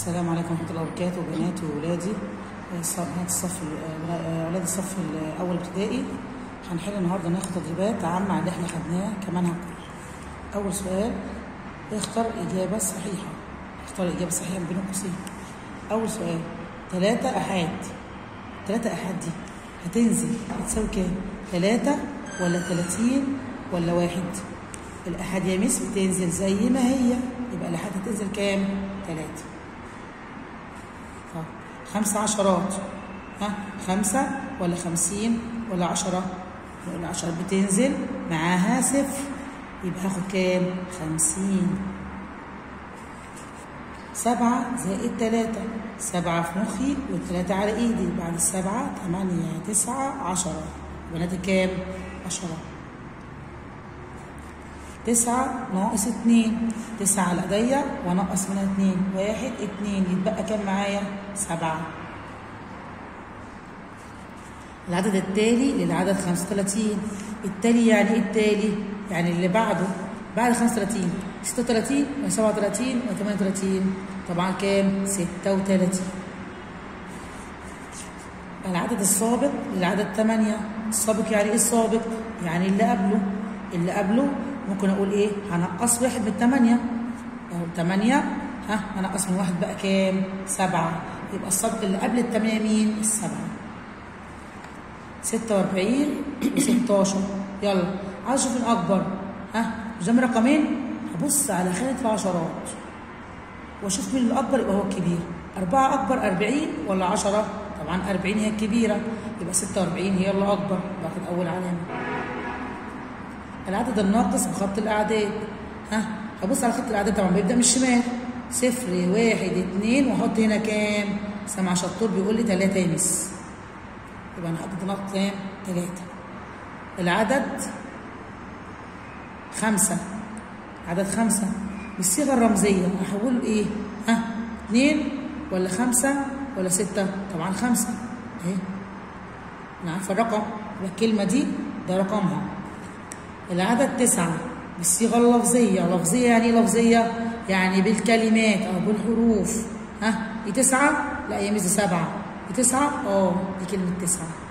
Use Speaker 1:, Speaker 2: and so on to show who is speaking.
Speaker 1: السلام عليكم ورحمة الله وبركاته بناتي وولادي آه، ص- بنات الصف ال- آه، أولاد الصف الأول ابتدائي هنحل النهاردة ناخد تدريبات عامة على اللي احنا خدناه كمان هنقول أول سؤال اختر إجابة صحيحة اختار إجابة صحيحة بين قوسين أول سؤال ثلاثة أحاد ثلاثة أحاد دي هتنزل هتساوي كام؟ ثلاثة ولا ثلاثين ولا واحد؟ الأحاد يا مس بتنزل زي ما هي يبقى الأحاد هتنزل كام؟ ثلاثة طب خمسة عشرات ها خمسة ولا خمسين ولا عشرة نقول عشرة بتنزل معاها صفر يبقى هاخد كام خمسين سبعة زائد تلاتة سبعة في مخي والتلاتة على ايدي بعد السبعة تمانية تسعة عشرة بناتي كام عشرة تسعة ناقص اتنين تسعة على ايديا وانقص منها اتنين واحد اتنين يتبقى كام معايا سبعة العدد التالي للعدد 35 التالي يعني ايه التالي؟ يعني اللي بعده بعد 35 36 و 37 و 38 طبعا كام؟ 36 العدد السابق للعدد 8 السابق يعني ايه السابق؟ يعني اللي قبله اللي قبله ممكن اقول ايه؟ هنقص واحد من 8 اهو 8 ها هنقص من واحد بقى كام؟ 7 يبقى السابق اللي قبل الثمانية مين؟ السبعة 46 و16 يلا عايز اشوف الاكبر ها مش ده رقمين هبص على خانه العشرات واشوف مين الاكبر يبقى هو الكبير أربعة أكبر 40 ولا 10 طبعا 40 هي الكبيرة يبقى 46 هي اللي أكبر باخد أول علامة العدد الناقص بخط الأعداد ها هبص على خط الأعداد طبعا بيبدأ من الشمال صفر واحد اتنين وأحط هنا كام؟ سامع شطور بيقول لي تلاتة يا مس يبقى انا حطيت نقط كام؟ تلاتة. العدد خمسة عدد خمسة بالصيغة الرمزية هحوله لإيه؟ ها؟ اتنين ولا خمسة ولا ستة؟ طبعا خمسة أهي. أنا عارفة الرقم يبقى الكلمة دي ده رقمها. العدد تسعة بالصيغة اللفظية، لفظية يعني إيه لفظية؟ يعني بالكلمات أو بالحروف. ها؟ دي تسعة؟ لا هي مش دي سبعة. دي تسعة؟ اه دي كلمة تسعة